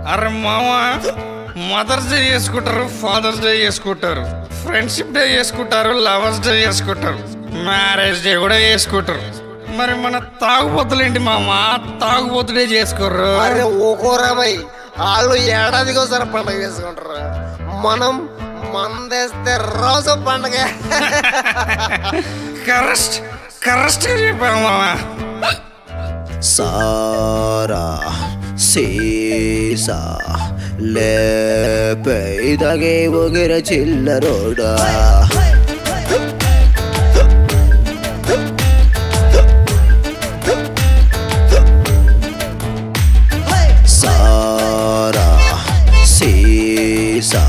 అరే మామ mother's day చేసుకుంటారు ఫాదర్స్ డే చేసుకుంటారు ఫ్రెండ్షిప్ డే చేసుకుంటారు లవర్స్ డే చేసుకుంటారు మ్యారేజ్ డే కూడా చేసుకుంటారు మరి మన తాగుబోతులేంటి మామ తాగుబోతుడే చేసుకోరు అరే ఊకోరా భయ్ వాళ్ళు ఏడాదికి ఒకసారి పండగ చేసుకుంటారు మనం మందేస్తే రోజు పండగ కరెస్ట్ కరెస్ట్ చెప్పావు మామ సారా సీసా లేపైదగే ఒగిర చిల్లరోడా సారా సీసా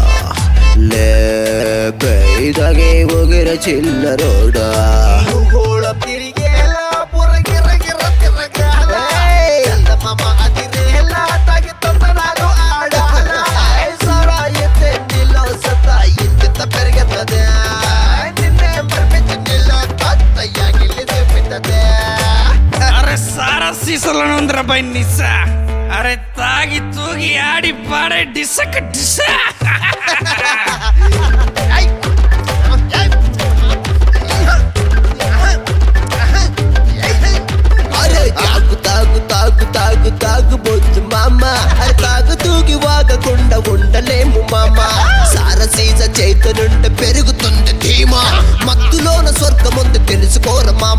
లేపైదగే ఒగిర చిల్లరోడా కూడా తిరిగేలా పురగిర గిర తిరగాల చందమామ అదిరేలా తాగి తొందరాలు ఆడాల సారాయి తెన్నిలో సత్తా ఇంత పెరుగుతుంది నిన్నే మరిపించి నీలో తత్తయ్య గిల్లి చూపిస్తుంది అరే సారా సీసలో ఉందిరా పై నిస్సా అరే తాగి తూగి ఆడి పాడే డిసక డిసా అరే తాగు తాగు తాగు తాగు తాగు బొద్దు మామ అరే తాగు తూగి వాగకుండా ఉండలేము మామ సారసీస చైతన్యుంటే పెరుగుతుంది ధీమా మత్తులోన స్వర్గం ఉంది తెలుసుకోర మామ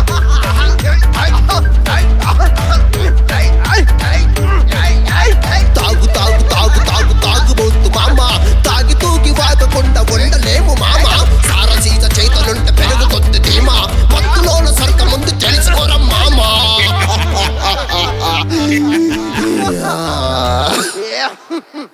తాగు తాగు తాగు తాగు తాగు బొద్దు మామ తాగి తూగి వాగకుండా ఉండలేము మామ సారసీస చైతన్యుంటే పెరుగుతుంది ధీమా మత్తులోన స్వర్గం ఉంది తెలుసుకోర మామ Yeah.